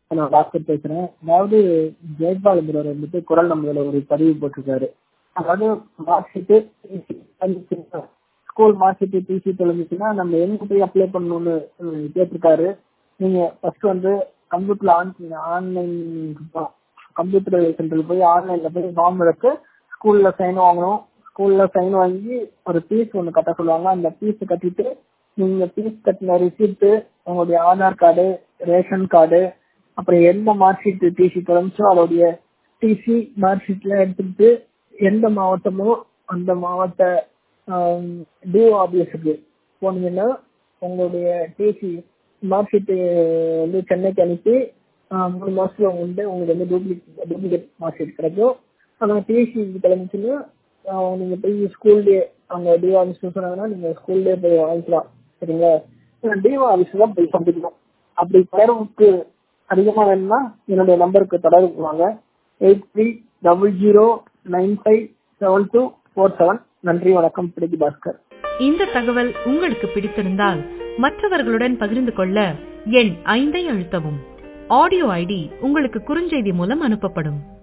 நான் டாக்டர் பேசுறேன் அதாவது ஜெயபால் என்பவர் வந்துட்டு குரல் நம்மளோட ஒரு பதிவு போட்டிருக்காரு அதாவது mark sheet school mark sheet TC தொலைஞ்சிச்சுன்னா நம்ம எங்க போய் அப்ளை பண்ணணும்னு அஹ், கேட்டிருக்காரு நீங்க ஃபர்ஸ்ட் வந்து கம்ப்யூட்டர்ல ஆன் ஆன்லைன் கம்ப்யூட்டர் சென்டருக்கு போய் ஆன்லைன்ல போய் ஃபார்ம் எடுத்து ஸ்கூல்ல சைன் வாங்கணும் ஸ்கூல்ல சைன் வாங்கி ஒரு ஃபீஸ் ஒன்று கட்ட சொல்லுவாங்க அந்த ஃபீஸ் கட்டிட்டு நீங்க ஃபீஸ் கட்டின ரிசிப்ட் உங்களுடைய ஆதார் கார்டு ரேஷன் கார்டு அப்புறம் எந்த மார்க் ஷீட் டிசி தொலைச்சோ அதோடைய டிசி மார்க் ஷீட்ல எடுத்துக்கிட்டு எந்த மாவட்டமோ அந்த மாவட்ட டிஓ ஆபீஸுக்கு போனீங்கன்னா உங்களுடைய டிசி மார்க் ஷீட்டு வந்து சென்னைக்கு அனுப்பி ஆஹ் மூணு மாசத்துல வந்து உங்களுக்கு வந்து டூப்ளிகேட் டூப்ளிகேட் மார்க் ஷீட் கிடைக்கும் ஆனால் டிசி கிளம்பிச்சுன்னா ஆஹ் நீங்க போய் ஸ்கூல்லேயே அங்க டிஓ ஆஃபீஸ் சொன்னாங்கன்னா நீங்க ஸ்கூல்லேயே போய் வாங்கிக்கலாம் சரிங்களா டிஓ ஆஃபீஸ் தான் போய் சந்திக்கணும் அப்படி தரவுக்கு அதிகமா வேணும்னா என்னுடைய நம்பருக்கு தொடர்பு வாங்க eight three double zero nine five seven two four seven நன்றி வணக்கம் பிடிக்கு பாஸ்கர் இந்த தகவல் உங்களுக்கு பிடித்திருந்தால் மற்றவர்களுடன் பகிர்ந்து கொள்ள எண் ஐந்தை அழுத்தவும் ஆடியோ ஐடி உங்களுக்கு குறுஞ்செய்தி மூலம் அனுப்பப்படும்